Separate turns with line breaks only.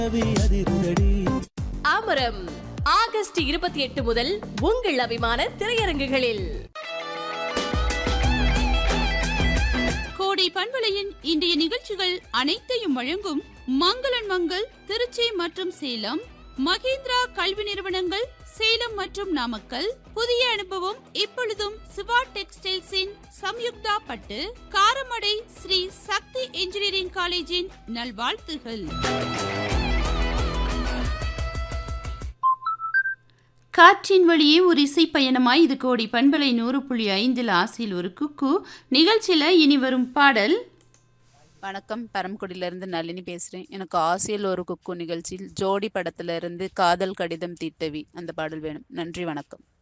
அமரம் August இருபத்தி எட்டு முதல் உங்கள் அபிமான திரையரங்குகளில்
கோடை பண்பலையின் இன்றைய நிகழ்ச்சிகள் அனைத்தையும் வழங்கும் மங்களன் மங்கள் திருச்சி மற்றும் சேலம் மகேந்திரா கல்வி நிறுவனங்கள் சேலம் மற்றும் நாமக்கல் புதிய அனுபவம் இப்பொழுதும் சிவா டெக்ஸ்டைல்ஸின் சம்யுக்தா பட்டு காரமடை ஸ்ரீ சக்தி இன்ஜினியரிங் காலேஜின் நல்வாழ்த்துகள் காற்றின் வழியே ஒரு இசை பயணமாய் இது கோடி பண்பலை நூறு புள்ளி ஐந்தில் ஆசையில் ஒரு குக்கு நிகழ்ச்சியில் இனி வரும் பாடல்
வணக்கம் பரம்குடியிலிருந்து நளினி பேசுகிறேன் எனக்கு ஆசையில் ஒரு குக்கு நிகழ்ச்சியில் ஜோடி படத்துல இருந்து காதல் கடிதம் தீட்டவி அந்த பாடல் வேணும் நன்றி வணக்கம்